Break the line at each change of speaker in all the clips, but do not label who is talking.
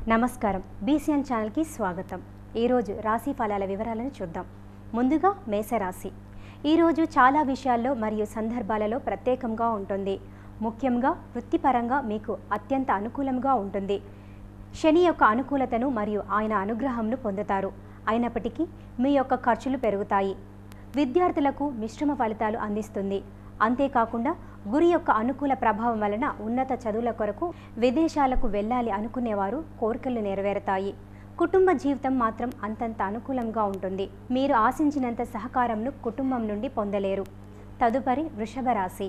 నమస్కారం బీసీఎన్ ఛానల్కి స్వాగతం ఈరోజు రాశి ఫలాల వివరాలను చూద్దాం ముందుగా మేషరాశి ఈరోజు చాలా విషయాల్లో మరియు సందర్భాలలో ప్రత్యేకంగా ఉంటుంది ముఖ్యంగా వృత్తిపరంగా మీకు అత్యంత అనుకూలంగా ఉంటుంది శని యొక్క అనుకూలతను మరియు ఆయన అనుగ్రహంను పొందుతారు అయినప్పటికీ మీ యొక్క ఖర్చులు పెరుగుతాయి విద్యార్థులకు మిశ్రమ ఫలితాలు అందిస్తుంది అంతేకాకుండా గురి యొక్క అనుకూల ప్రభావం వలన ఉన్నత చదువుల కొరకు విదేశాలకు వెళ్ళాలి అనుకునేవారు కోరికలు నెరవేరుతాయి కుటుంబ జీవితం మాత్రం అంతంత అనుకూలంగా ఉంటుంది మీరు ఆశించినంత సహకారంను కుటుంబం నుండి పొందలేరు తదుపరి వృషభ రాశి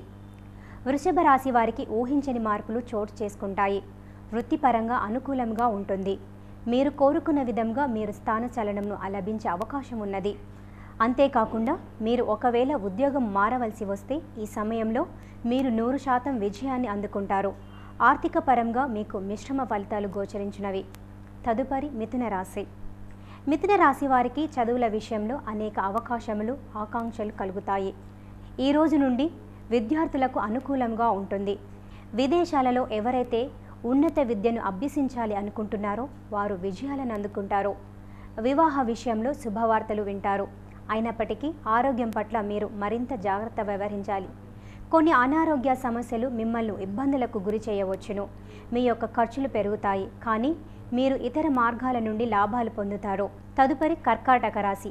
వృషభ రాశి వారికి ఊహించని మార్పులు చోటు చేసుకుంటాయి వృత్తిపరంగా అనుకూలంగా ఉంటుంది మీరు కోరుకున్న విధంగా మీరు స్థానచలనంను లభించే అవకాశం ఉన్నది అంతేకాకుండా మీరు ఒకవేళ ఉద్యోగం మారవలసి వస్తే ఈ సమయంలో మీరు నూరు శాతం విజయాన్ని అందుకుంటారు ఆర్థిక పరంగా మీకు మిశ్రమ ఫలితాలు గోచరించినవి తదుపరి మిథున రాశి మిథున రాశి వారికి చదువుల విషయంలో అనేక అవకాశములు ఆకాంక్షలు కలుగుతాయి ఈ రోజు నుండి విద్యార్థులకు అనుకూలంగా ఉంటుంది విదేశాలలో ఎవరైతే ఉన్నత విద్యను అభ్యసించాలి అనుకుంటున్నారో వారు విజయాలను అందుకుంటారు వివాహ విషయంలో శుభవార్తలు వింటారు అయినప్పటికీ ఆరోగ్యం పట్ల మీరు మరింత జాగ్రత్త వ్యవహరించాలి కొన్ని అనారోగ్య సమస్యలు మిమ్మల్ని ఇబ్బందులకు గురి చేయవచ్చును మీ యొక్క ఖర్చులు పెరుగుతాయి కానీ మీరు ఇతర మార్గాల నుండి లాభాలు పొందుతారు తదుపరి కర్కాటక రాశి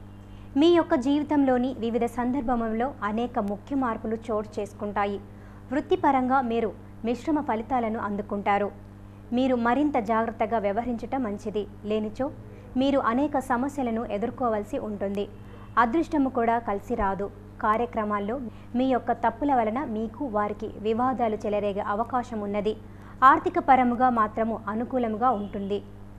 మీ యొక్క జీవితంలోని వివిధ సందర్భంలో అనేక ముఖ్య మార్పులు చోటు చేసుకుంటాయి వృత్తిపరంగా మీరు మిశ్రమ ఫలితాలను అందుకుంటారు మీరు మరింత జాగ్రత్తగా వ్యవహరించటం మంచిది లేనిచో మీరు అనేక సమస్యలను ఎదుర్కోవాల్సి ఉంటుంది అదృష్టము కూడా కలిసి రాదు కార్యక్రమాల్లో మీ యొక్క తప్పుల వలన మీకు వారికి వివాదాలు చెలరేగే అవకాశం ఉన్నది ఆర్థిక పరముగా మాత్రము అనుకూలంగా ఉంటుంది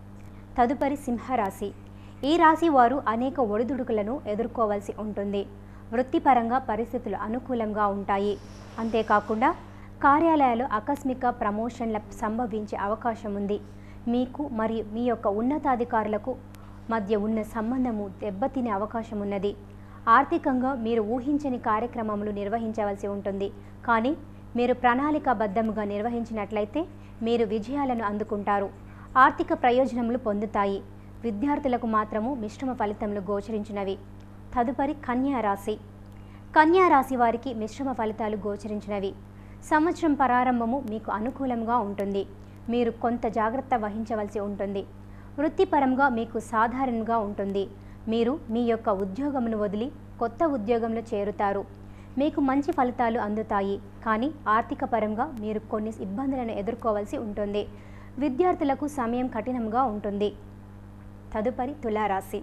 తదుపరి సింహరాశి ఈ రాశి వారు అనేక ఒడిదుడుకులను ఎదుర్కోవాల్సి ఉంటుంది వృత్తిపరంగా పరిస్థితులు అనుకూలంగా ఉంటాయి అంతేకాకుండా కార్యాలయాలు ఆకస్మిక ప్రమోషన్ల సంభవించే అవకాశం ఉంది మీకు మరియు మీ యొక్క ఉన్నతాధికారులకు మధ్య ఉన్న సంబంధము దెబ్బతినే అవకాశం ఉన్నది ఆర్థికంగా మీరు ఊహించని కార్యక్రమములు నిర్వహించవలసి ఉంటుంది కానీ మీరు ప్రణాళికాబద్ధముగా నిర్వహించినట్లయితే మీరు విజయాలను అందుకుంటారు ఆర్థిక ప్రయోజనములు పొందుతాయి విద్యార్థులకు మాత్రము మిశ్రమ ఫలితములు గోచరించినవి తదుపరి కన్యా రాశి కన్యా రాశి వారికి మిశ్రమ ఫలితాలు గోచరించినవి సంవత్సరం ప్రారంభము మీకు అనుకూలంగా ఉంటుంది మీరు కొంత జాగ్రత్త వహించవలసి ఉంటుంది వృత్తిపరంగా మీకు సాధారణంగా ఉంటుంది మీరు మీ యొక్క ఉద్యోగమును వదిలి కొత్త ఉద్యోగంలో చేరుతారు మీకు మంచి ఫలితాలు అందుతాయి కానీ ఆర్థిక పరంగా మీరు కొన్ని ఇబ్బందులను ఎదుర్కోవాల్సి ఉంటుంది విద్యార్థులకు సమయం కఠినంగా ఉంటుంది తదుపరి తులారాశి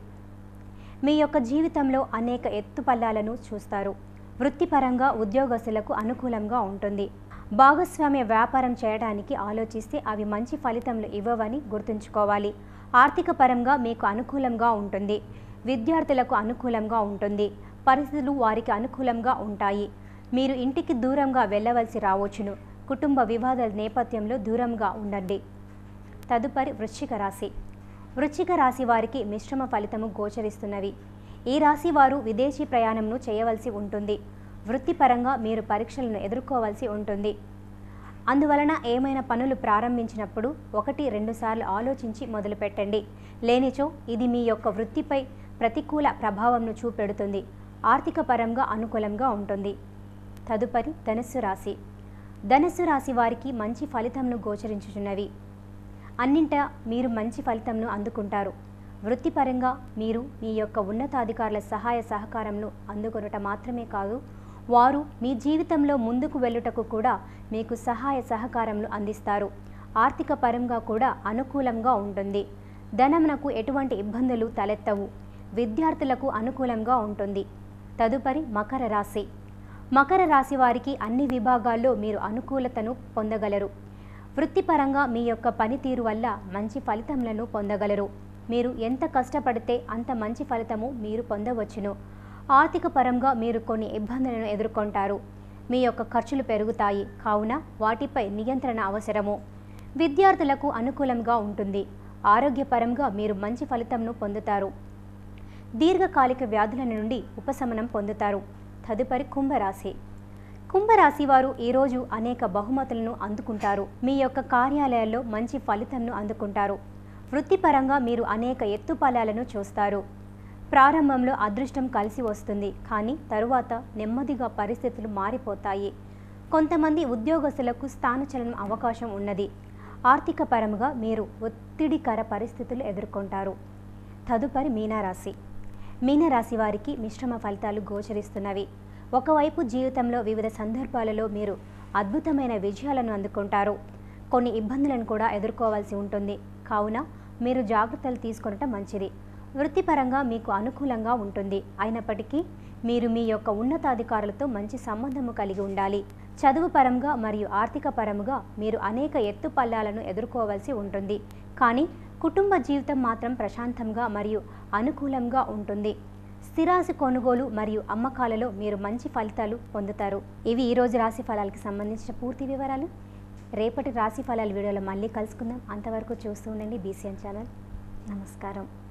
మీ యొక్క జీవితంలో అనేక ఎత్తుపల్లాలను చూస్తారు వృత్తిపరంగా ఉద్యోగస్తులకు అనుకూలంగా ఉంటుంది భాగస్వామ్య వ్యాపారం చేయడానికి ఆలోచిస్తే అవి మంచి ఫలితములు ఇవ్వవని గుర్తుంచుకోవాలి ఆర్థిక పరంగా మీకు అనుకూలంగా ఉంటుంది విద్యార్థులకు అనుకూలంగా ఉంటుంది పరిస్థితులు వారికి అనుకూలంగా ఉంటాయి మీరు ఇంటికి దూరంగా వెళ్ళవలసి రావచ్చును కుటుంబ వివాదాల నేపథ్యంలో దూరంగా ఉండండి తదుపరి వృశ్చిక రాశి వృశ్చిక రాశి వారికి మిశ్రమ ఫలితము గోచరిస్తున్నవి ఈ రాశి వారు విదేశీ ప్రయాణంను చేయవలసి ఉంటుంది వృత్తిపరంగా మీరు పరీక్షలను ఎదుర్కోవాల్సి ఉంటుంది అందువలన ఏమైనా పనులు ప్రారంభించినప్పుడు ఒకటి రెండుసార్లు ఆలోచించి మొదలుపెట్టండి లేనిచో ఇది మీ యొక్క వృత్తిపై ప్రతికూల ప్రభావంను చూపెడుతుంది ఆర్థిక పరంగా అనుకూలంగా ఉంటుంది తదుపరి ధనుస్సు రాశి ధనుస్సు రాశి వారికి మంచి ఫలితంను గోచరించుచున్నవి అన్నింట మీరు మంచి ఫలితంను అందుకుంటారు వృత్తిపరంగా మీరు మీ యొక్క ఉన్నతాధికారుల సహాయ సహకారంను అందుకొనుట మాత్రమే కాదు వారు మీ జీవితంలో ముందుకు వెళ్ళుటకు కూడా మీకు సహాయ సహకారంను అందిస్తారు ఆర్థిక పరంగా కూడా అనుకూలంగా ఉంటుంది ధనమునకు ఎటువంటి ఇబ్బందులు తలెత్తవు విద్యార్థులకు అనుకూలంగా ఉంటుంది తదుపరి మకర రాశి మకర రాశి వారికి అన్ని విభాగాల్లో మీరు అనుకూలతను పొందగలరు వృత్తిపరంగా మీ యొక్క పనితీరు వల్ల మంచి ఫలితములను పొందగలరు మీరు ఎంత కష్టపడితే అంత మంచి ఫలితము మీరు పొందవచ్చును ఆర్థిక పరంగా మీరు కొన్ని ఇబ్బందులను ఎదుర్కొంటారు మీ యొక్క ఖర్చులు పెరుగుతాయి కావున వాటిపై నియంత్రణ అవసరము విద్యార్థులకు అనుకూలంగా ఉంటుంది ఆరోగ్యపరంగా మీరు మంచి ఫలితంను పొందుతారు దీర్ఘకాలిక వ్యాధుల నుండి ఉపశమనం పొందుతారు తదుపరి కుంభరాశి కుంభరాశి వారు ఈరోజు అనేక బహుమతులను అందుకుంటారు మీ యొక్క కార్యాలయాల్లో మంచి ఫలితంను అందుకుంటారు వృత్తిపరంగా మీరు అనేక ఎత్తుపలాలను చూస్తారు ప్రారంభంలో అదృష్టం కలిసి వస్తుంది కానీ తరువాత నెమ్మదిగా పరిస్థితులు మారిపోతాయి కొంతమంది ఉద్యోగస్తులకు స్థానచలనం అవకాశం ఉన్నది ఆర్థిక పరంగా మీరు ఒత్తిడికర పరిస్థితులు ఎదుర్కొంటారు తదుపరి మీనారాశి మీనరాశి వారికి మిశ్రమ ఫలితాలు గోచరిస్తున్నవి ఒకవైపు జీవితంలో వివిధ సందర్భాలలో మీరు అద్భుతమైన విజయాలను అందుకుంటారు కొన్ని ఇబ్బందులను కూడా ఎదుర్కోవాల్సి ఉంటుంది కావున మీరు జాగ్రత్తలు తీసుకొనటం మంచిది వృత్తిపరంగా మీకు అనుకూలంగా ఉంటుంది అయినప్పటికీ మీరు మీ యొక్క ఉన్నతాధికారులతో మంచి సంబంధము కలిగి ఉండాలి చదువు పరంగా మరియు ఆర్థిక పరముగా మీరు అనేక ఎత్తుపల్లాలను ఎదుర్కోవాల్సి ఉంటుంది కానీ కుటుంబ జీవితం మాత్రం ప్రశాంతంగా మరియు అనుకూలంగా ఉంటుంది స్థిరాసి కొనుగోలు మరియు అమ్మకాలలో మీరు మంచి ఫలితాలు పొందుతారు ఇవి ఈరోజు రాశి ఫలాలకు సంబంధించిన పూర్తి వివరాలు రేపటి రాశి ఫలాల వీడియోలో మళ్ళీ కలుసుకుందాం అంతవరకు చూస్తూ ఉండండి బీసీఎన్ ఛానల్ నమస్కారం